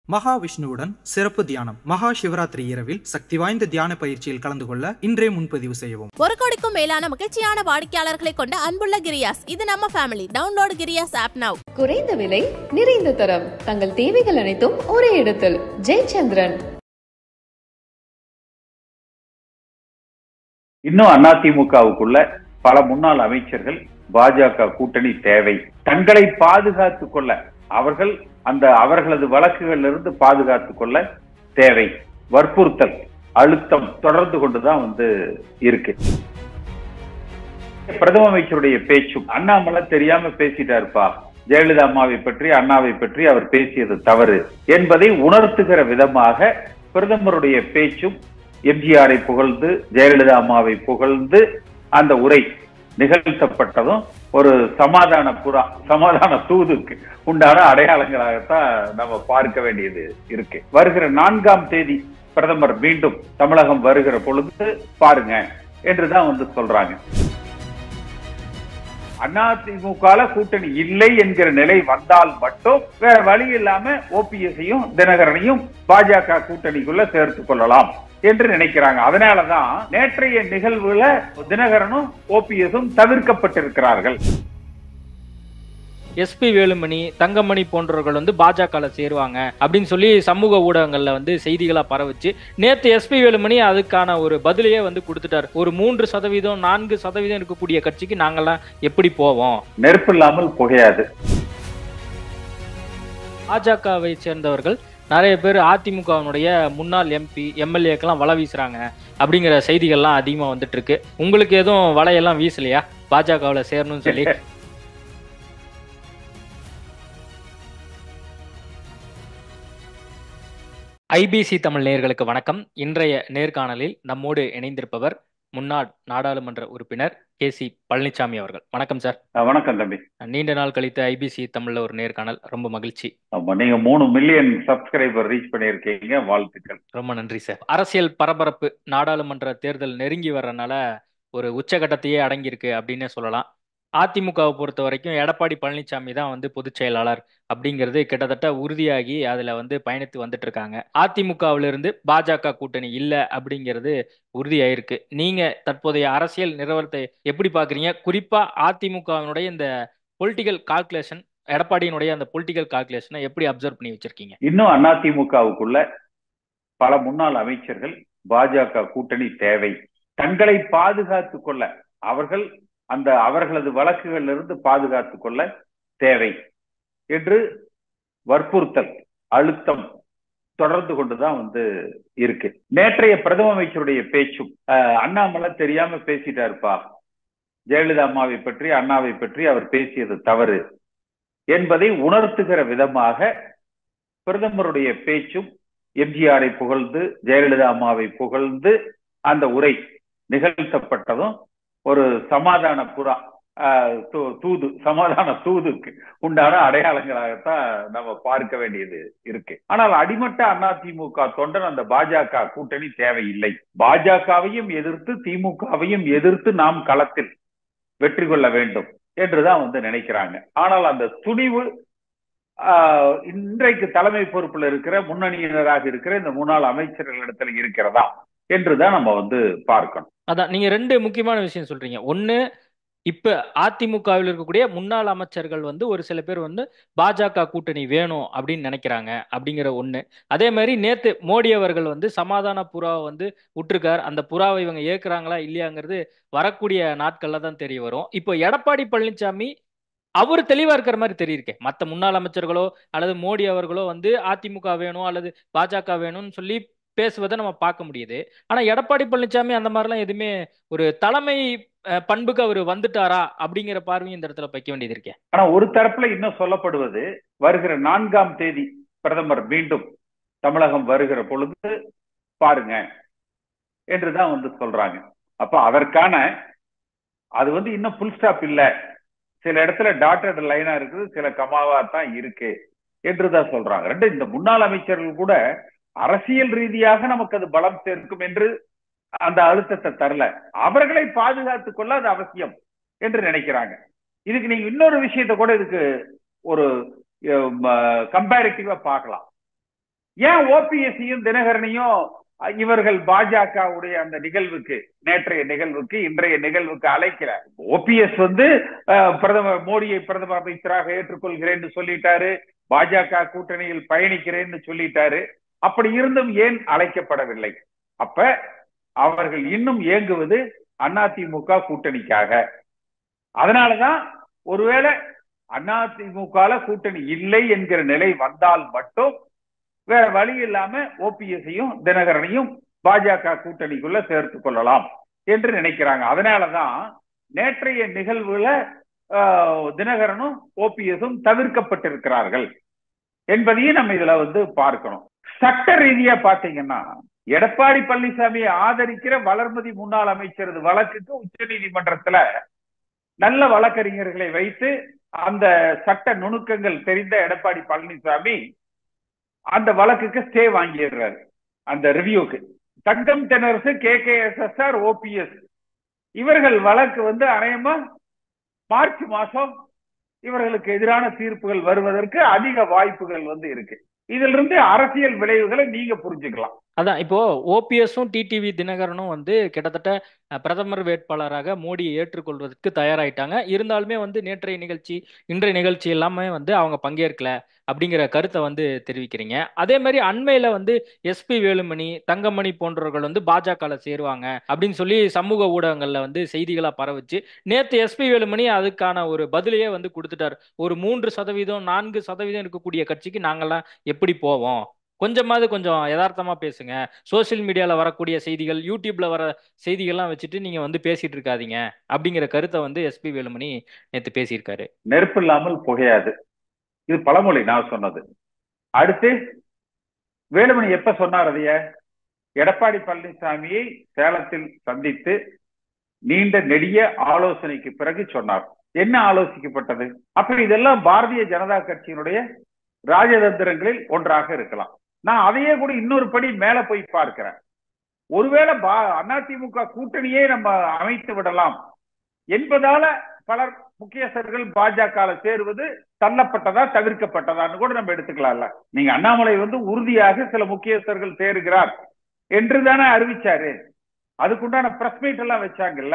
மகாவிஷ்ணுவுடன் சிறப்பு தியானம் மகா சிவராத்திரி இரவில் சக்தி வாய்ந்த தியான பயிற்சியில் கலந்து கொள்ள இன்றே முன்பதிவு செய்யவும் ஒரு கோடிக்கும் மேலான மகிழ்ச்சியான வாடிக்கையாளர்களை கொண்ட அன்புள்ள கிரியாஸ் இது நம்ம ஃபேமிலி டவுன்லோட் கிரியாஸ் ஆப் நவ் குறைந்த விலை நிறைந்த தரம் தங்கள் தேவைகள் அனைத்தும் ஒரே இடத்தில் ஜெயச்சந்திரன் இன்னும் அதிமுகவுக்குள்ள பல முன்னாள் அமைச்சர்கள் பாஜக கூட்டணி தேவை தங்களை பாதுகாத்துக் கொள்ள அவர்கள் அந்த அவர்களது வழக்குகளிலிருந்து இருந்து பாதுகாத்துக் கொள்ள தேவை வற்புறுத்தல் அழுத்தம் தொடர்ந்து கொண்டுதான் வந்து இருக்கு பிரதம அமைச்சருடைய பேச்சும் அண்ணாமலை தெரியாம பேசிட்டாருப்பா ஜெயலலிதா அம்மாவை பற்றி அண்ணாவை பற்றி அவர் பேசியது தவறு என்பதை உணர்த்துகிற விதமாக பிரதமருடைய பேச்சும் எம்ஜிஆரை புகழ்ந்து ஜெயலலிதா அம்மாவை புகழ்ந்து அந்த உரை நிகழ்த்தப்பட்டதும் ஒரு சமாதான புறா சமாதான தூதுக்கு உண்டான அடையாளங்களாகத்தான் நம்ம பார்க்க வேண்டியது இருக்கு வருகிற நான்காம் தேதி பிரதமர் மீண்டும் தமிழகம் வருகிற பொழுது பாருங்க என்றுதான் வந்து சொல்றாங்க அதிமுக கூட்டணி இல்லை என்கிற நிலை வந்தால் மட்டும் வேற வழி இல்லாம ஓபிஎஸ்ஐயும் தினகரனையும் பாஜக கூட்டணிக்குள்ள சேர்த்துக் கொள்ளலாம் என்று நினைக்கிறாங்க அதனாலதான் நேற்றைய நிகழ்வுல தினகரனும் ஓபிஎஸும் தவிர்க்கப்பட்டிருக்கிறார்கள் எஸ்பி வேலுமணி தங்கமணி போன்றவர்கள் வந்து பாஜகல சேருவாங்க அப்படின்னு சொல்லி சமூக ஊடகங்கள்ல வந்து செய்திகளா பரவச்சு நேத்து எஸ்பி வேலுமணி அதுக்கான ஒரு பதிலையே வந்து கொடுத்துட்டார் ஒரு மூன்று சதவீதம் நான்கு சதவீதம் இருக்கக்கூடிய கட்சிக்கு நாங்கெல்லாம் எப்படி போவோம் நெருப்பு இல்லாமல் புகையாது பாஜகவை சேர்ந்தவர்கள் நிறைய பேர் அதிமுகவினுடைய முன்னாள் எம்பி எம்எல்ஏக்கெல்லாம் வலை வீசுறாங்க அப்படிங்கிற செய்திகள்லாம் அதிகமா வந்துட்டு இருக்கு உங்களுக்கு எதுவும் வலையெல்லாம் வீசலையா பாஜகவுல சேரணும்னு சொல்லி ஐபிசி தமிழ் நேயர்களுக்கு வணக்கம் இன்றைய நேர்காணலில் நம்மோடு இணைந்திருப்பவர் முன்னாள் நாடாளுமன்ற உறுப்பினர் கே சி பழனிசாமி அவர்கள் வணக்கம் சார் அஹ் வணக்கம் தம்பி நீண்ட நாள் கழித்து ஐபிசி தமிழ்ல ஒரு நேர்காணல் ரொம்ப மகிழ்ச்சி ஆமா நீங்க மூணு மில்லியன் சப்ஸ்கிரைபர் ரீச் பண்ணியிருக்கீங்க வாழ்த்துக்கள் ரொம்ப நன்றி சார் அரசியல் பரபரப்பு நாடாளுமன்ற தேர்தல் நெருங்கி வர்றதுனால ஒரு உச்சகட்டத்தையே அடங்கியிருக்கு அப்படின்னே சொல்லலாம் அதிமுகவை பொறுத்த வரைக்கும் எடப்பாடி பழனிசாமி தான் வந்து பொதுச் செயலாளர் அப்படிங்கிறது கிட்டத்தட்ட உறுதியாகி அதுல வந்து பயணித்து வந்துட்டு இருக்காங்க அதிமுகவிலிருந்து பாஜக கூட்டணி இல்லை அப்படிங்கிறது உறுதியாயிருக்கு நீங்க தற்போதைய அரசியல் நிலவரத்தை எப்படி பாக்குறீங்க குறிப்பா அதிமுகவினுடைய இந்த பொலிட்டிக்கல் கால்குலேஷன் எடப்பாடியினுடைய அந்த பொலிட்டிக்கல் கால்குலேஷனை எப்படி அப்சர்வ் பண்ணி வச்சிருக்கீங்க இன்னும் அதிமுகவுக்குள்ள பல முன்னாள் அமைச்சர்கள் பாஜக கூட்டணி தேவை தங்களை பாதுகாத்துக் கொள்ள அவர்கள் அந்த அவர்களது வழக்குகளிலிருந்து இருந்து பாதுகாத்துக் கொள்ள தேவை என்று வற்புறுத்தல் அழுத்தம் தொடர்ந்து கொண்டுதான் வந்து இருக்கு நேற்றைய பிரதம அமைச்சருடைய பேச்சும் அஹ், அண்ணாமலை தெரியாம பேசிட்டாருப்பா ஜெயலலிதா அம்மாவை பற்றி அண்ணாவை பற்றி அவர் பேசியது தவறு என்பதை உணர்த்துகிற விதமாக பிரதமருடைய பேச்சும் எம்ஜிஆரை புகழ்ந்து ஜெயலலிதா அம்மாவை புகழ்ந்து அந்த உரை நிகழ்த்தப்பட்டதும் ஒரு சமாதான புறா ஆஹ், தூ- தூது சமாதான தூதுக்கு உண்டான அடையாளங்களாகத்தான் நம்ம பார்க்க வேண்டியது இருக்கு ஆனால் அடிமட்ட அதிமுக தொண்டன் அந்த பாஜக கூட்டணி தேவையில்லை பாஜகவையும் எதிர்த்து திமுகவையும் எதிர்த்து நாம் களத்தில் வெற்றி கொள்ள வேண்டும் என்றுதான் வந்து நினைக்கிறாங்க ஆனால் அந்த துணிவு ஆஹ், இன்றைக்கு தலைமை பொறுப்புல இருக்கிற முன்னணியினராக இருக்கிற இந்த முன்னாள் அமைச்சர்களிடத்தில் இருக்கிறதா என்றுதான் நம்ம வந்து பார்க்கணும் அதான் நீங்க ரெண்டு முக்கியமான விஷயம் சொல்றீங்க ஒண்ணு இப்ப அதிமுகவில் இருக்கக்கூடிய முன்னாள் அமைச்சர்கள் வந்து ஒரு சில பேர் வந்து பாஜக கூட்டணி வேணும் அப்படின்னு நினைக்கிறாங்க அப்படிங்கிற ஒண்ணு அதே மாதிரி நேத்து மோடி அவர்கள் வந்து சமாதான புறாவை வந்து விட்டுருக்கார் அந்த புறாவை இவங்க ஏற்கிறாங்களா இல்லையாங்கிறது வரக்கூடிய நாட்கள்ல தான் தெரிய வரும் இப்போ எடப்பாடி பழனிசாமி அவர் தெளிவா இருக்கிற மாதிரி தெரியிருக்கே மத்த முன்னாள் அமைச்சர்களோ அல்லது மோடி அவர்களோ வந்து அதிமுக வேணும் அல்லது பாஜக வேணும்னு சொல்லி பேசுவதை நம்ம பார்க்க முடியுது ஆனா எடப்பாடி பழனிசாமி அந்த மாதிரிலாம் எதுவுமே ஒரு தலைமை அஹ், பண்புக்கு அவர் வந்துட்டாரா அப்படிங்கிற பார்வையும் இந்த இடத்துல வைக்க வேண்டியது இருக்கே ஆனா ஒரு தரப்புல இன்னும் சொல்லப்படுவது வருகிற நான்காம் தேதி பிரதமர் மீண்டும் தமிழகம் வருகிற பொழுது பாருங்க என்றுதான் வந்து சொல்றாங்க அப்ப அதற்கான அது வந்து இன்னும் புல் ஸ்டாப் இல்ல சில இடத்துல டாட்டட் லைனா இருக்குது சில கமாவா தான் இருக்கு என்றுதான் சொல்றாங்க ரெண்டு இந்த முன்னாள் அமைச்சர்கள் கூட அரசியல் ரீதியாக நமக்கு அது பலம் சேர்க்கும் என்று அந்த அழுத்தத்தை தரல அவர்களை பாதுகாத்துக் கொள்ள அது அவசியம் என்று நினைக்கிறாங்க இதுக்கு நீங்க இன்னொரு விஷயத்தை கூட இதுக்கு ஒரு கம்பேரிட்டிவா பார்க்கலாம் ஏன் ஓபிஎஸ்சியும் தினகரனையும் இவர்கள் பாஜகவுடைய அந்த நிகழ்வுக்கு நேற்றைய நிகழ்வுக்கு இன்றைய நிகழ்வுக்கு அழைக்கல ஓபிஎஸ் வந்து அஹ், பிரதமர் மோடியை பிரதம அமைச்சராக ஏற்றுக்கொள்கிறேன்னு சொல்லிட்டாரு பாஜக கூட்டணியில் பயணிக்கிறேன்னு சொல்லிட்டாரு அப்படி இருந்தும் ஏன் அழைக்கப்படவில்லை அப்ப அவர்கள் இன்னும் இயங்குவது அதிமுக கூட்டணிக்காக அதனாலதான் ஒருவேளை அதிமுக கூட்டணி இல்லை என்கிற நிலை வந்தால் மட்டும் வேற வழி இல்லாம ஓபிஎஸ்ஸையும் தினகரனையும் பாஜக கூட்டணிக்குள்ள சேர்த்து கொள்ளலாம் என்று நினைக்கிறாங்க அதனாலதான் நேற்றைய நிகழ்வுல ஆஹ், தினகரனும் ஓபிஎஸும் தவிர்க்கப்பட்டிருக்கிறார்கள் என்பதையும் நம்ம இதுல வந்து பார்க்கணும் சட்ட ரீதியா பாத்தீங்கன்னா எடப்பாடி பழனிசாமியை ஆதரிக்கிற வளர்மதி முன்னாள் அமைச்சர் வழக்குக்கு உச்ச நீதிமன்றத்துல நல்ல வழக்கறிஞர்களை வைத்து அந்த சட்ட நுணுக்கங்கள் தெரிந்த எடப்பாடி பழனிசாமி அந்த வழக்குக்கு ஸ்டே வாங்கிடுறாரு அந்த ரிவ்யூக்கு Thangam Thennarasu K K S S R OPS இவர்கள் வழக்கு வந்து அநேகமா மார்ச் மாசம் இவர்களுக்கு எதிரான தீர்ப்புகள் வருவதற்கு அதிக வாய்ப்புகள் வந்து இருக்கு இதுல இருந்து அரசியல் விளைவுகளை நீங்க புரிஞ்சுக்கலாம் அதான் இப்போ ஓபிஎஸும் டிடிவி தினகரனும் வந்து கிட்டத்தட்ட அஹ், பிரதமர் வேட்பாளராக மோடியை ஏற்றுக்கொள்வதற்கு தயாராயிட்டாங்க இருந்தாலுமே வந்து நேற்றைய நிகழ்ச்சி இன்றைய நிகழ்ச்சி எல்லாமே வந்து அவங்க பங்கேற்கல அப்படிங்கிற கருத்தை வந்து தெரிவிக்கிறீங்க அதே மாதிரி அண்மையில வந்து எஸ்பி வேலுமணி தங்கமணி போன்றவர்கள் வந்து பாஜகல சேருவாங்க அப்படின்னு சொல்லி சமூக ஊடகங்கள்ல வந்து செய்திகளா பரவுச்சு நேத்து எஸ்பி வேலுமணி அதுக்கான ஒரு பதிலையே வந்து கொடுத்துட்டார் ஒரு மூன்று சதவீதம் நான்கு சதவீதம் இருக்கக்கூடிய கட்சிக்கு நாங்கெல்லாம் எப்படி போவோம் கொஞ்சமாவது கொஞ்சம் யதார்த்தமா பேசுங்க சோஷியல் மீடியால வரக்கூடிய செய்திகள் யூடியூப்ல வர செய்திகள்லாம் வச்சுட்டு நீங்க வந்து பேசிட்டு இருக்காதீங்க அப்படிங்கிற கருத்தை வந்து எஸ்பி வேலுமணி நேத்து பேசியிருக்காரு நெருப்பு இல்லாமல் புகையாது இது பழமொழி நான் சொன்னது அடுத்து வேலுமணி எப்ப சொன்னார் அதைய எடப்பாடி பழனிசாமியை சேலத்தில் சந்தித்து நீண்ட நெடிய ஆலோசனைக்கு பிறகு சொன்னார் என்ன ஆலோசிக்கப்பட்டது அப்ப இதெல்லாம் பாரதிய ஜனதா கட்சியினுடைய ராஜதந்திரங்களில் ஒன்றாக இருக்கலாம் நான் அதையே கூட இன்னொரு படி மேல போய் பார்க்கிறேன் ஒருவேளை பா அதிமுக கூட்டணியே நம்ம அமைத்து விடலாம் என்பதால பலர் முக்கியஸ்தர்கள் பாஜக சேருவது தள்ளப்பட்டதா தவிர்க்கப்பட்டதான்னு கூட நம்ம எடுத்துக்கலாம்ல நீங்க அண்ணாமலை வந்து உறுதியாக சில முக்கியஸ்தர்கள் சேருகிறார் என்று தானே அறிவிச்சாரு அதுக்குண்டான பிரஸ் மீட் எல்லாம் வச்சாங்கல்ல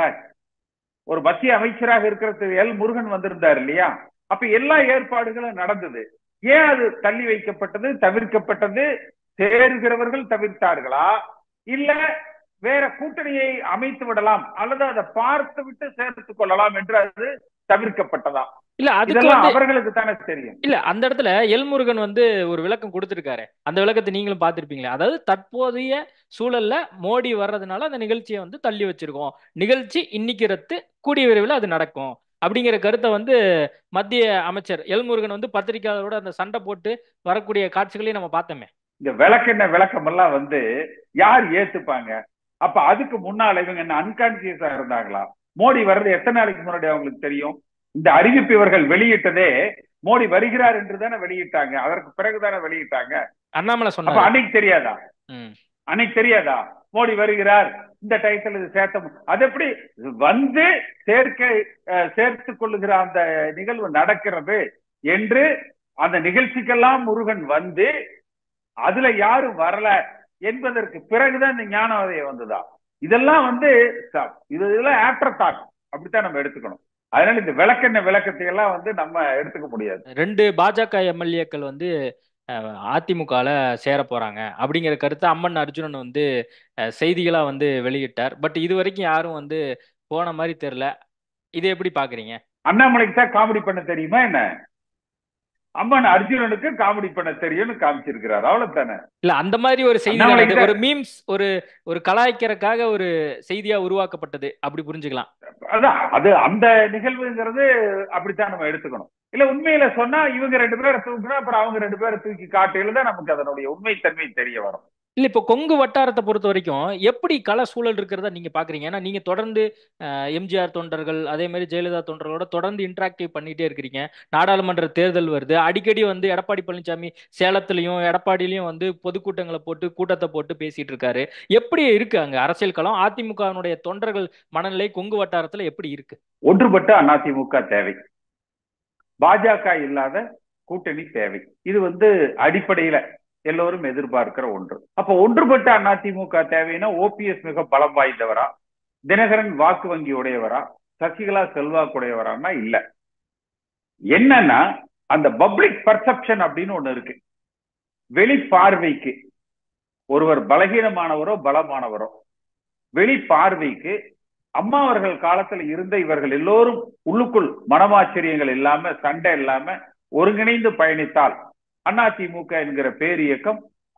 ஒரு மத்திய அமைச்சராக இருக்கிற திரு எல் முருகன் வந்திருந்தார் இல்லையா அப்ப எல்லா ஏற்பாடுகளும் நடந்தது ஏன் அது தள்ளி வைக்கப்பட்டது தவிர்க்கப்பட்டது சேருகிறவர்கள் தவிர்த்தார்களா இல்ல வேற கூட்டணியை அமைத்து விடலாம் அல்லது அதை பார்த்து விட்டு சேர்த்துக் கொள்ளலாம் என்று அது தவிர்க்கப்பட்டதா இல்ல அதுக்கு இதெல்லாம் வந்து அவர்களுக்கு தானே தெரியும் இல்ல அந்த இடத்துல எல்முருகன் வந்து ஒரு விளக்கம் கொடுத்திருக்காரு அந்த விளக்கத்தை நீங்களும் பார்த்திருப்பீங்களா அதாவது தற்போதைய சூழல்ல மோடி வர்றதுனால அந்த நிகழ்ச்சியை வந்து தள்ளி வச்சிருக்கோம் நிகழ்ச்சி இன்னைக்கு ரத்து கூடிய விரைவில் அது நடக்கும் அப்படிங்கிற கருத்தை வந்து மத்திய அமைச்சர் எல்முருகன் வந்து பத்திரிகையாளரோட அந்த சண்டை போட்டு வரக்கூடிய காட்சிகளையும் நம்ம பார்த்தோமே இந்த விளக்கெண்ண விளக்கம் எல்லாம் வந்து யார் ஏத்துப்பாங்க அப்ப அதுக்கு முன்னால இவங்க என்ன அன்கான்சியஸா இருந்தாங்களா மோடி வர்றது எத்தனை நாளைக்கு முன்னாடி அவங்களுக்கு தெரியும் இந்த அறிவிப்பு இவர்கள் வெளியிட்டதே மோடி வருகிறார் என்று தானே வெளியிட்டாங்க அதற்கு பிறகுதானே வெளியிட்டாங்க அண்ணாமலை அப்ப சொன்னாரு அன்னைக்கு தெரியாதா ம். அன்னைக்கு தெரியாதா மோடி வருகிறார் இந்த டயத்தில் இது சேர்த்த மு- அது எப்படி வந்து சேர்க்க அஹ், சேர்த்துக் கொள்ளுகிற அந்த நிகழ்வு நடக்கிறது என்று அந்த நிகழ்ச்சிக்கெல்லாம் முருகன் வந்து அதுல யாரும் வரல என்பதற்கு பிறகுதான் இந்த ஞானோதயம் வந்ததா இதெல்லாம் வந்து ச- இது இதெல்லாம் ஆஃப்டர் தாட் அப்படித்தான் நம்ம எடுத்துக்கணும் அதனால இந்த விளக்கெண்ண விளக்கத்தை எல்லாம் வந்து நம்ம எடுத்துக்க முடியாது ரெண்டு பாஜக எம்எல்ஏக்கள் வந்து அஹ், அதிமுகல சேர போறாங்க அப்படிங்கிற கருத்தை அம்மன் அர்ஜுனன் வந்து அஹ், செய்திகளா வந்து வெளியிட்டார் பட் இது வரைக்கும் யாரும் வந்து போன மாதிரி தெரியல இதை எப்படி பாக்குறீங்க அண்ணாமலைக்கு தான் காமெடி பண்ண தெரியுமா என்ன அம்மன் அர்ஜுனனுக்கு காமெடி பண்ண தெரியும்னு காமிச்சிருக்கிறார் அவ்வளவுதானே இல்ல அந்த மாதிரி ஒரு செய்தி தானே அண்ணாமலைக்கு இது. தான் ஒரு மீம்ஸ் ஒரு ஒரு கலாய்க்கிறதுக்காக ஒரு செய்தியா உருவாக்கப்பட்டது அப்படி புரிஞ்சுக்கலாம் அதான் அது அந்த நிகழ்வுங்கிறது அப்படித்தான் நம்ம எடுத்துக்கணும் இல்ல உண்மையில சொன்னா இவங்க ரெண்டு பேரை தூக்குனா அப்புறம் அவங்க ரெண்டு பேரை தூக்கி காட்டையில தான் நமக்கு அதனுடைய உண்மைத்தன்மை தெரிய வரும் இல்ல இப்போ கொங்கு வட்டாரத்தை பொறுத்த வரைக்கும் எப்படி கள சூழல் இருக்கிறதா நீங்க பாக்குறீங்க ஏன்னா நீங்க தொடர்ந்து அஹ், எம்ஜிஆர் தொண்டர்கள் அதே மாதிரி ஜெயலலிதா தொண்டர்களோட தொடர்ந்து இன்டராக்டிவ் பண்ணிட்டே இருக்கிறீங்க நாடாளுமன்ற தேர்தல் வருது அடிக்கடி வந்து எடப்பாடி பழனிசாமி சேலத்திலையும் எடப்பாடியிலையும் வந்து பொதுக்கூட்டங்களை போட்டு கூட்டத்தை போட்டு பேசிட்டு இருக்காரு எப்படி இருக்கு அங்க அரசியல் களம் அதிமுகவினுடைய தொண்டர்கள் மனநிலை கொங்கு வட்டாரத்துல எப்படி இருக்கு ஒன்றுபட்ட அதிமுக தேவை பாஜக இல்லாத கூட்டணி தேவை இது வந்து அடிப்படையில எல்லோரும் எதிர்பார்க்கிற ஒன்று அப்ப ஒன்றுபட்ட அதிமுக தேவைன்னா ஓபிஎஸ் மிக பலம் வாய்ந்தவரா தினகரன் வாக்கு வங்கி உடையவரா சசிகலா செல்வாக்குடையவரான்னா இல்ல என்னன்னா அந்த பப்ளிக் பர்செப்ஷன் அப்படின்னு ஒண்ணு இருக்கு வெளி பார்வைக்கு ஒருவர் பலகீனமானவரோ பலமானவரோ வெளி பார்வைக்கு அம்மா அவர்கள் காலத்துல இருந்த இவர்கள் எல்லோரும் உள்ளுக்குள் மனமாச்சரியங்கள் இல்லாம சண்டை இல்லாம ஒருங்கிணைந்து பயணித்தால் அதிமுக என்கிற பேர் இயக்கம்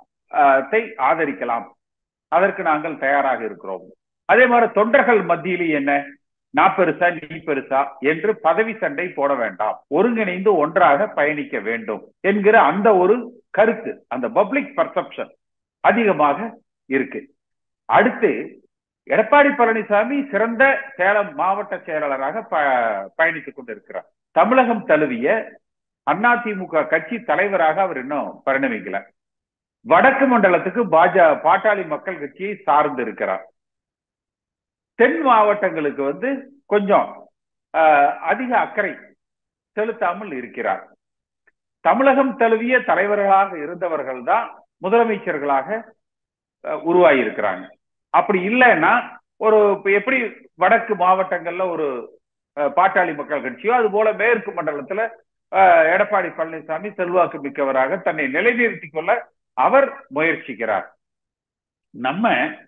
ஆதரிக்கலாம் அதற்கு நாங்கள் தயாராக இருக்கிறோம் அதே மாதிரி தொண்டர்கள் மத்தியிலே என்ன நான் பெருசா நீ பெருசா என்று பதவி சண்டை போட வேண்டாம் ஒருங்கிணைந்து ஒன்றாக பயணிக்க வேண்டும் என்கிற அந்த ஒரு கருத்து அந்த பப்ளிக் பர்செப்ஷன் அதிகமாக இருக்கு அடுத்து எடப்பாடி பழனிசாமி சிறந்த சேலம் மாவட்ட செயலாளராக பயணித்துக் கொண்டிருக்கிறார் தமிழகம் தழுவிய அதிமுக கட்சி தலைவராக அவர் இன்னும் பரிணமிக்கல வடக்கு மண்டலத்துக்கு பாஜ பாட்டாளி மக்கள் கட்சியை சார்ந்து இருக்கிறார் தென் மாவட்டங்களுக்கு வந்து கொஞ்சம் அதிக அக்கறை செலுத்தாமல் இருக்கிறார் தமிழகம் தழுவிய தலைவர்களாக இருந்தவர்கள் தான் முதலமைச்சர்களாக உருவாகி இருக்கிறாங்க அப்படி இல்லைன்னா ஒரு எப்படி வடக்கு மாவட்டங்கள்ல ஒரு பாட்டாளி மக்கள் கட்சியோ அது போல மேற்கு மண்டலத்துல எடப்பாடி பழனிசாமி செல்வாக்கு மிக்கவராக தன்னை நிலைநிறுத்திக் கொள்ள அவர் முயற்சிக்கிறார் நம்ம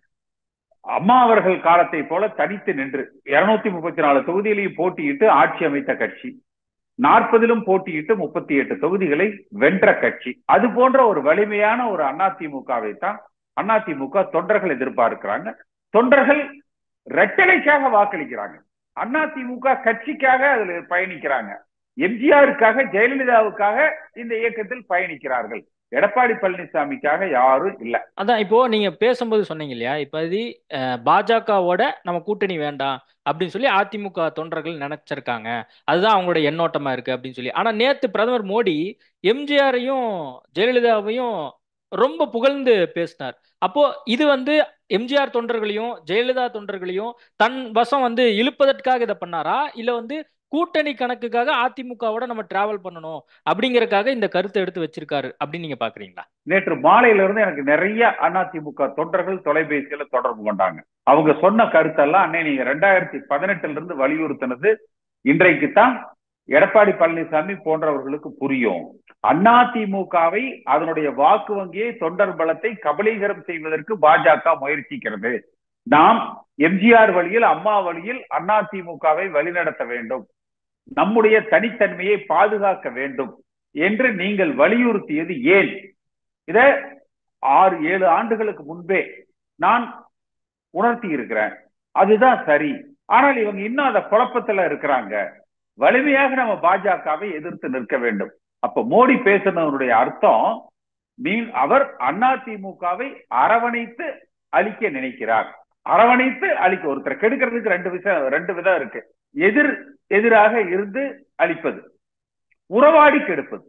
அம்மா அவர்கள் காலத்தை போல தனித்து நின்று இருநூத்தி முப்பத்தி நாலு தொகுதியிலையும் போட்டியிட்டு ஆட்சி அமைத்த கட்சி நாற்பதிலும் போட்டியிட்டு முப்பத்தி எட்டு தொகுதிகளை வென்ற கட்சி அது போன்ற ஒரு வலிமையான ஒரு அதிமுகவை தான் அதிமுக தொண்டர்கள் எதிர்பார்க்கிறாங்க தொண்டர்கள் ரெட்டலைக்காக வாக்களிக்கிறாங்க அதிமுக கட்சிக்காக அதுல பயணிக்கிறாங்க எம்ஜிஆருக்காக ஜெயலலிதாவுக்காக இந்த இயக்கத்தில் பயணிக்கிறார்கள் எடப்பாடி பழனிசாமிக்காக யாரும் இல்ல அதான் இப்போ நீங்க பேசும்போது சொன்னீங்க இல்லையா இப்ப இது பாஜகவோட நம்ம கூட்டணி வேண்டாம் அப்படின்னு சொல்லி அதிமுக தொண்டர்கள் நினைச்சிருக்காங்க அதுதான் அவங்களோட எண்ணோட்டமா இருக்கு அப்படின்னு சொல்லி ஆனா நேத்து பிரதமர் மோடி எம்ஜிஆரையும் ஜெயலலிதாவையும் ரொம்ப புகழ்ந்து பேசினார் அப்போ இது வந்து எம்ஜிஆர் தொண்டர்களையும் ஜெயலலிதா தொண்டர்களையும் தன் வசம் வந்து இழுப்பதற்காக இதை பண்ணாரா இல்ல வந்து கூட்டணி கணக்குக்காக அதிமுகவோட நம்ம டிராவல் பண்ணணும் அப்படிங்கறக்காக இந்த கருத்தை எடுத்து வச்சிருக்காரு அப்படின்னு நீங்க பாக்குறீங்களா நேற்று மாலையில இருந்து எனக்கு நிறைய அதிமுக தொண்டர்கள் தொலைபேசியில தொடர்பு கொண்டாங்க அவங்க சொன்ன கருத்தெல்லாம் அன்னை நீங்க ரெண்டாயிரத்தி பதினெட்டுல இருந்து வலியுறுத்தினது இன்றைக்கு தான் எடப்பாடி பழனிசாமி போன்றவர்களுக்கு புரியும் அதிமுகவை அதனுடைய வாக்கு வங்கியை தொண்டர் பலத்தை கபலீகரம் செய்வதற்கு பாஜக முயற்சிக்கிறது நாம் எம்ஜிஆர் வழியில் அம்மா வழியில் அதிமுகவை வழிநடத்த வேண்டும் நம்முடைய தனித்தன்மையை பாதுகாக்க வேண்டும் என்று நீங்கள் வலியுறுத்தியது ஏன் இத ஆறு ஏழு ஆண்டுகளுக்கு முன்பே நான் உணர்த்தி இருக்கிறேன் அதுதான் சரி ஆனால் இவங்க இன்னும் அந்த குழப்பத்துல இருக்கிறாங்க வலிமையாக நம்ம பாஜகவை எதிர்த்து நிற்க வேண்டும் அப்ப மோடி பேசுனதனுடைய அர்த்தம் நீ அவர் அதிமுகவை அரவணைத்து அழிக்க நினைக்கிறார் அரவணைத்து அழிக்க ஒருத்தர் கெடுக்கிறதுக்கு ரெண்டு விஷயம் ரெண்டு விதம் இருக்கு எதிர் எதிராக இருந்து அழிப்பது உறவாடி கெடுப்பது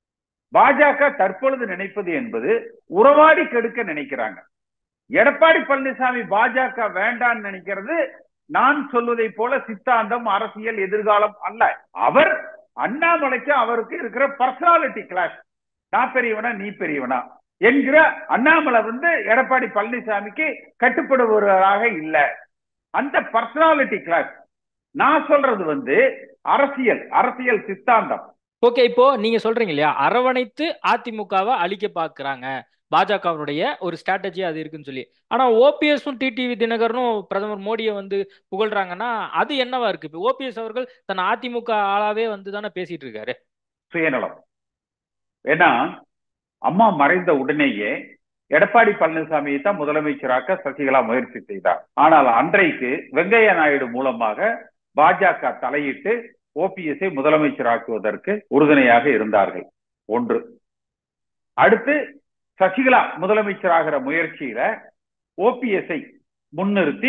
பாஜக தற்பொழுது நினைப்பது என்பது உறவாடி கெடுக்க நினைக்கிறாங்க எடப்பாடி பழனிசாமி பாஜக வேண்டான்னு நினைக்கிறது நான் சொல்வதை போல சித்தாந்தம் அரசியல் எதிர்காலம் அல்ல அவர் அண்ணாமலைக்கு அவருக்கு இருக்கிற பர்சனாலிட்டி கிளாஷ் நான் பெரியவனா நீ பெரியவனா என்கிற அண்ணாமலை வந்து எடப்பாடி பழனிசாமிக்கு கட்டுப்படுபவராக இல்ல அந்த பர்சனாலிட்டி கிளாஸ் நான் சொல்றது வந்து அரசியல் அரசியல் சித்தாந்தம் ஓகே இப்போ நீங்க சொல்றீங்க இல்லையா அரவணைத்து அதிமுகவை அழிக்க பாக்குறாங்க பாஜகவினுடைய ஒரு ஸ்ட்ராட்டஜி அது இருக்குன்னு சொல்லி ஆனா ஓபிஎஸும் டிடிவி தினகரனும் பிரதமர் மோடியை வந்து புகழ்றாங்கன்னா அது என்னவா இருக்கு இப்போ ஓபிஎஸ் அவர்கள் தன் அதிமுக ஆளாவே வந்து தானே பேசிட்டு இருக்காரு சுயநலம் ஏன்னா அம்மா மறைந்த உடனேயே எடப்பாடி பழனிசாமியை தான் முதலமைச்சராக்க சசிகலா முயற்சி செய்தார் ஆனால் அன்றைக்கு வெங்கையா நாயுடு மூலமாக பாஜக தலையிட்டு ஓபிஎஸ்ஐ முதலமைச்சராக்குவதற்கு உறுதுணையாக இருந்தார்கள் ஒன்று அடுத்து சசிகலா முதலமைச்சராகிற முயற்சியில ஓபிஎஸ்ஐ முன்னிறுத்தி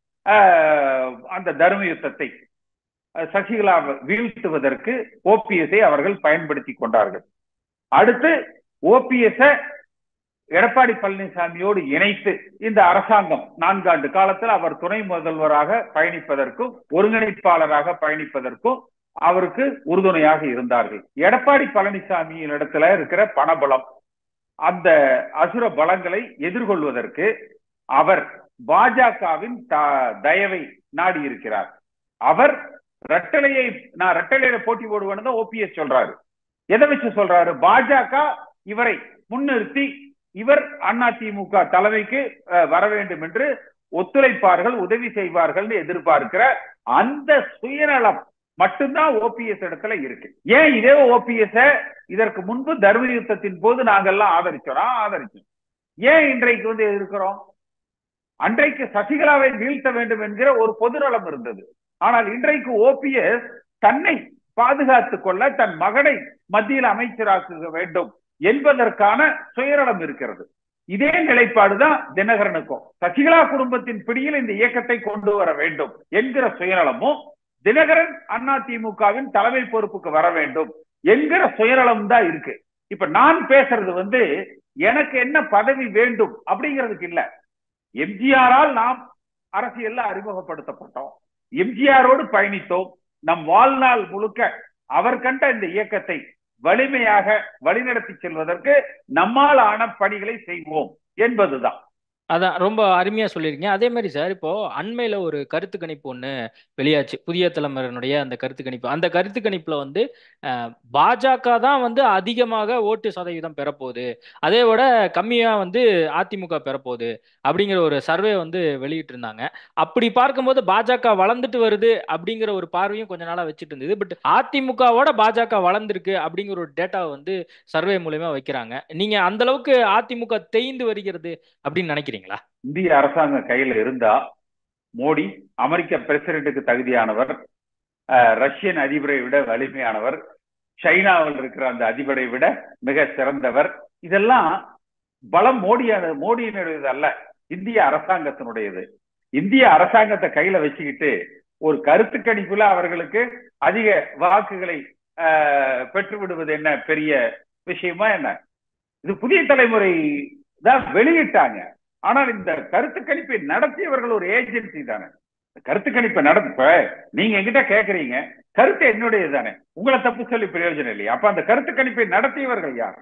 அந்த தர்ம யுத்தத்தை சசிகலா வீழ்த்துவதற்கு ஓபிஎஸ்ஐ அவர்கள் பயன்படுத்தி கொண்டார்கள் அடுத்து ஓபிஎஸ் எடப்பாடி பழனிசாமியோடு இணைத்து இந்த அரசாங்கம் நான்காண்டு காலத்தில் அவர் துணை முதல்வராக பயணிப்பதற்கும் ஒருங்கிணைப்பாளராக பயணிப்பதற்கும் அவருக்கு உறுதுணையாக இருந்தார்கள் எடப்பாடி பழனிசாமியின் இடத்துல இருக்கிற பணபலம் அந்த அசுர பலங்களை எதிர்கொள்வதற்கு அவர் பாஜகவின் தயவை நாடி இருக்கிறார் அவர் ரெட்டலையை நான் ரெட்டலையில போட்டி போடுவேன்னு தான் ஓபிஎஸ் சொல்றாரு எதை வச்சு சொல்றாரு பாஜக இவரை முன்னிறுத்தி இவர் அதிமுக தலைமைக்கு வர வேண்டும் என்று ஒத்துழைப்பார்கள் உதவி செய்வார்கள் எதிர்பார்க்கிற அந்த சுயநலம் மட்டும்தான் ஓபிஎஸ் இடத்துல இருக்கு ஏன் இதே ஓபிஎஸ் இதற்கு முன்பு தர்ம யுத்தத்தின் போது நாங்கெல்லாம் ஆதரிச்சோம் ஆதரிச்சோம் ஏன் இன்றைக்கு வந்து எதிர்க்கிறோம் அன்றைக்கு சசிகலாவை வீழ்த்த வேண்டும் என்கிற ஒரு பொதுநலம் இருந்தது ஆனால் இன்றைக்கு ஓபிஎஸ் தன்னை பாதுகாத்துக் கொள்ள தன் மகனை மத்தியில் அமைச்சராக்க வேண்டும் என்பதற்கான சுயநலம் இருக்கிறது இதே நிலைப்பாடுதான் தினகரனுக்கும் சசிகலா குடும்பத்தின் பிடியில் இந்த இயக்கத்தை கொண்டு வர வேண்டும் என்கிற சுயநலமும் தினகரன் அதிமுகவின் தலைமை பொறுப்புக்கு வர வேண்டும் என்கிற சுயநலம் தான் இருக்கு இப்ப நான் பேசுறது வந்து எனக்கு என்ன பதவி வேண்டும் அப்படிங்கிறதுக்கு இல்ல எம்ஜிஆரால் நாம் அரசியல்ல அறிமுகப்படுத்தப்பட்டோம் எம்ஜிஆரோடு பயணித்தோம் நம் வாழ்நாள் முழுக்க அவர் கண்ட இந்த இயக்கத்தை வலிமையாக வழிநடத்தி செல்வதற்கு நம்மால் ஆன பணிகளை செய்வோம் என்பதுதான் அதான் ரொம்ப அருமையா சொல்லியிருக்கீங்க அதே மாதிரி சார் இப்போ அண்மையில ஒரு கருத்து கணிப்பு ஒன்று வெளியாச்சு புதிய தலைமுறையினுடைய அந்த கருத்து கணிப்பு அந்த கருத்து கணிப்புல வந்து பாஜக தான் வந்து அதிகமாக ஓட்டு சதவீதம் பெறப்போகுது அதே விட கம்மியா வந்து அதிமுக பெறப்போகுது அப்படிங்கிற ஒரு சர்வே வந்து வெளியிட்டு இருந்தாங்க அப்படி பார்க்கும்போது பாஜக வளர்ந்துட்டு வருது அப்படிங்கிற ஒரு பார்வையும் கொஞ்ச நாளா வச்சுட்டு இருந்தது பட் அதிமுகவோட பாஜக வளர்ந்துருக்கு அப்படிங்கிற ஒரு டேட்டாவை வந்து சர்வே மூலயமா வைக்கிறாங்க நீங்க அந்த அளவுக்கு அதிமுக தேய்ந்து வருகிறது அப்படின்னு நினைக்கிறீங்க நினைக்கிறீங்களா இந்திய அரசாங்கம் கையில இருந்தா மோடி அமெரிக்க பிரசிடென்ட்டுக்கு தகுதியானவர் ரஷ்யன் அதிபரை விட வலிமையானவர் சைனாவில் இருக்கிற அந்த அதிபரை விட மிக சிறந்தவர் இதெல்லாம் பலம் மோடியான மோடியினுடையது அல்ல இந்திய அரசாங்கத்தினுடையது இந்திய அரசாங்கத்தை கையில வச்சுக்கிட்டு ஒரு கருத்து கணிப்புல அவர்களுக்கு அதிக வாக்குகளை பெற்று விடுவது என்ன பெரிய விஷயமா என்ன இது புதிய தலைமுறை தான் வெளியிட்டாங்க ஆனால் இந்த கருத்து கணிப்பை நடத்தியவர்கள் ஒரு ஏஜென்சி தானே கருத்து கணிப்பை நடத்த நீங்க எங்கிட்ட கேக்குறீங்க கருத்து என்னுடையது தானே உங்களை தப்பு சொல்லி பிரயோஜனம் இல்லையா அப்ப அந்த கருத்து கணிப்பை நடத்தியவர்கள் யார்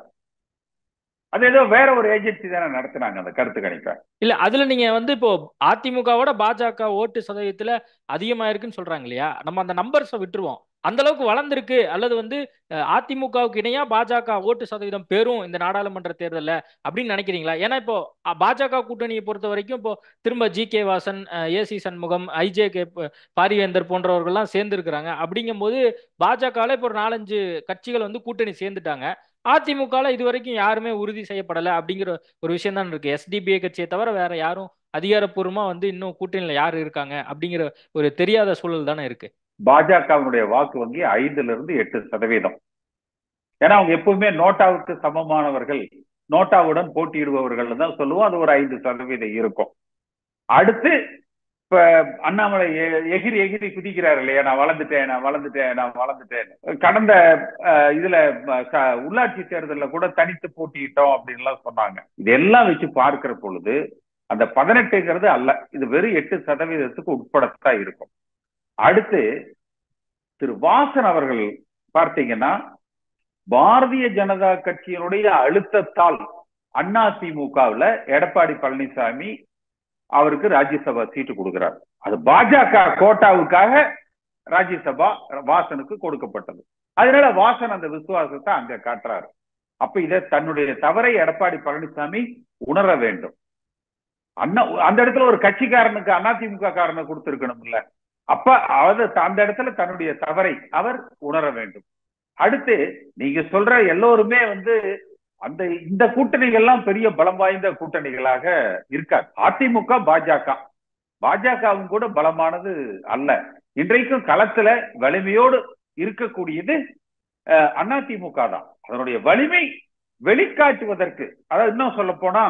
அது ஏதோ வேற ஒரு ஏஜென்சி தானே நடத்தினாங்க அந்த கருத்து கணிப்பை இல்ல அதுல நீங்க வந்து இப்போ அதிமுகவோட பாஜக ஓட்டு சதவீதத்துல அதிகமா இருக்குன்னு சொல்றாங்க இல்லையா நம்ம அந்த நம்பர்ஸை விட்டுருவோம் அந்த அளவுக்கு வளர்ந்துருக்கு அல்லது வந்து அதிமுகவுக்கு இணையா பாஜக ஓட்டு சதவீதம் பெறும் இந்த நாடாளுமன்ற தேர்தலில் அப்படின்னு நினைக்கிறீங்களா ஏன்னா இப்போ பாஜக கூட்டணியை பொறுத்த வரைக்கும் இப்போ திரும்ப G K Vasan AC Shanmugam IJ K Paarivendhar போன்றவர்கள்லாம் சேர்ந்துருக்கிறாங்க அப்படிங்கும்போது பாஜகவில் இப்போ ஒரு நாலஞ்சு கட்சிகள் வந்து கூட்டணி சேர்ந்துட்டாங்க அதிமுகவில் இது வரைக்கும் யாருமே உறுதி செய்யப்படலை அப்படிங்கிற ஒரு விஷயம் தான் இருக்கு எஸ்டிபிஐ கட்சியை தவிர வேற யாரும் அதிகாரப்பூர்வமா வந்து இன்னும் கூட்டணியில் யார் இருக்காங்க அப்படிங்கிற ஒரு தெரியாத சூழல் தானே இருக்கு பாஜகவினுடைய வாக்கு வங்கி ஐந்துல இருந்து எட்டு சதவீதம் ஏன்னா அவங்க எப்பவுமே நோட்டாவுக்கு சமமானவர்கள் நோட்டாவுடன் போட்டியிடுபவர்கள் தான் சொல்லுவோம் அது ஒரு ஐந்து சதவீதம் இருக்கும் அடுத்து இப்ப அண்ணாமலை எகிரி எகிரி குதிக்கிறாரு இல்லையா நான் வளர்ந்துட்டேன் நான் வளர்ந்துட்டேன் நான் வளர்ந்துட்டேன் கடந்த இதுல உள்ளாட்சி தேர்தலில் கூட தனித்து போட்டியிட்டோம் அப்படின்லாம் சொன்னாங்க இதெல்லாம் வச்சு பார்க்கிற பொழுது அந்த பதினெட்டுங்கிறது அல்ல இது வெறும் எட்டு சதவீதத்துக்கு உட்படத்தான் இருக்கும் அடுத்து திரு வாசன் அவர்கள் பார்த்தீங்கன்னா பாரதிய ஜனதா கட்சியினுடைய அழுத்தத்தால் அண்ணா திமுகவுல எடப்பாடி பழனிசாமி அவருக்கு ராஜ்யசபா சீட்டு கொடுக்கிறார் அது பாஜக கோட்டாவுக்காக ராஜ்யசபா வாசனுக்கு கொடுக்கப்பட்டது அதனால வாசன் அந்த விசுவாசத்தை அங்க காட்டுறாரு அப்ப இத தன்னுடைய தவறை எடப்பாடி பழனிசாமி உணர வேண்டும் அண்ணா அந்த இடத்துல ஒரு கட்சிக்காரனுக்கு அதிமுக காரனை கொடுத்திருக்கணும் இல்ல அப்ப அவர் அந்த இடத்துல தன்னுடைய தவறை அவர் உணர வேண்டும் அடுத்து நீங்க சொல்ற எல்லோருமே வந்து அந்த இந்த கூட்டணிகள்லாம் பெரிய பலம் வாய்ந்த கூட்டணிகளாக இருக்காது அதிமுக பாஜக பாஜகவும் கூட பலமானது அல்ல இன்றைக்கும் களத்துல வலிமையோடு இருக்கக்கூடியது அதிமுக தான் அதனுடைய வலிமை வெளிக்காட்டுவதற்கு அதாவது இன்னும் சொல்ல போனா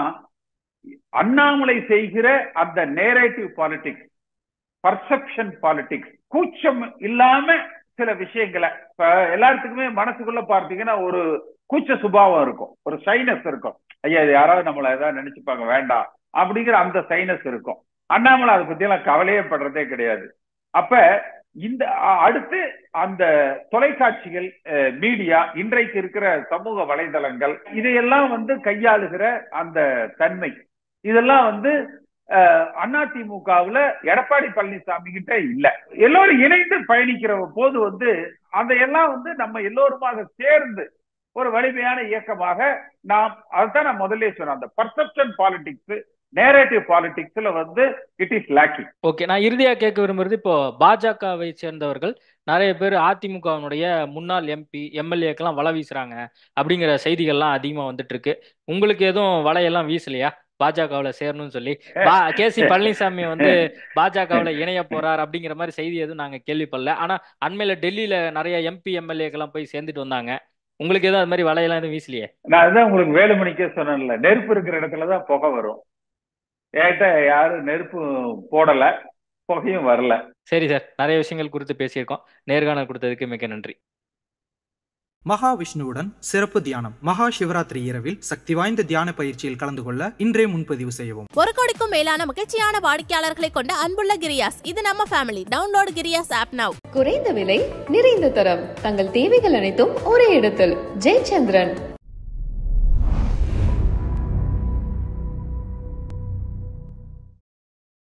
அண்ணாமலை செய்கிற அந்த நேரேட்டிவ் பாலிடிக்ஸ் பர்செப்ஷன் பாலிடிக்ஸ் கூச்சம் இல்லாம சில விஷயங்களை இப்ப எல்லாத்துக்குமே மனசுக்குள்ள பார்த்தீங்கன்னா ஒரு கூச்ச சுபாவம் இருக்கும் ஒரு சைனஸ் இருக்கும் ஐயா இது யாராவது நம்மள ஏதாவது நினைச்சுப்பாங்க வேண்டாம் அப்படிங்கிற அந்த சைனஸ் இருக்கும் அண்ணாமலை அதை பத்தி எல்லாம் கவலையே படுறதே கிடையாது அப்ப இந்த அ- அடுத்து அந்த தொலைக்காட்சிகள் அஹ், மீடியா இன்றைக்கு இருக்கிற சமூக வலைதளங்கள் இதையெல்லாம் வந்து கையாளுகிற அந்த தன்மை இதெல்லாம் வந்து அஹ், அதிமுகவுல எடப்பாடி பழனிசாமி கிட்ட இல்ல எல்லோரும் இணைந்து பயணிக்கிற போது வந்து அந்த எல்லாம் வந்து நம்ம எல்லோருமாக சேர்ந்து ஒரு வலிமையான இயக்கமாக நாம் அதுதான் நான் முதல்ல சொன்னேன் அந்த பர்செப்ஷன் பாலிடிக்ஸ் நேரேட்டிவ் பாலிடிக்ஸ்ல வந்து இட் இஸ் லேக்கிங் ஓகே நான் இறுதியா கேட்க விரும்புறது இப்போ பாஜகவை சேர்ந்தவர்கள் நிறைய பேர் அதிமுகவினுடைய முன்னாள் எம்பி எம்எல்ஏக்கெல்லாம் வலை வீசுறாங்க அப்படிங்கிற செய்திகள்லாம் அதிகமா வந்துட்டு இருக்கு உங்களுக்கு எதுவும் வலையெல்லாம் வீசலையா பாஜகவுல சேரணும்னு சொல்லி பா கே சி பழனிசாமி வந்து பாஜகவுல இணைய போறார் அப்படிங்கிற மாதிரி செய்தி எதுவும் நாங்க கேள்விப்படல ஆனா அண்மையில டெல்லியில நிறைய எம்பி எம்எல்ஏக்கெல்லாம் போய் சேர்ந்துட்டு வந்தாங்க உங்களுக்கு எதுவும் அது மாதிரி வலையெல்லாம் எதுவும் வீசலையே நான் அதுதான் உங்களுக்கு வேலுமணிக்கே சொன்னேன்ல நெருப்பு இருக்கிற இடத்துலதான் புகை வரும் ஏட்ட யாரும் நெருப்பு போடல புகையும் வரல சரி சார் நிறைய விஷயங்கள் குறித்து பேசியிருக்கோம் நேர்காணல் கொடுத்ததுக்கு மிக்க நன்றி மகாவிஷ்ணுவுடன் சிறப்பு தியானம் மகா சிவராத்திரி இரவில் சக்தி வாய்ந்த தியான பயிற்சியில் கலந்து கொள்ள இன்றே முன்பதிவு செய்யவும் ஒரு கோடிக்கும் மேலான மகிழ்ச்சியான வாடிக்கையாளர்களை கொண்ட அன்புள்ள கிரியாஸ் இது நம்ம ஃபேமிலி டவுன்லோட் கிரியாஸ் ஆப் நவ் குறைந்த விலை நிறைந்த தரம் தங்கள் தேவைகள் அனைத்தும் ஒரே இடத்தில் ஜெயச்சந்திரன்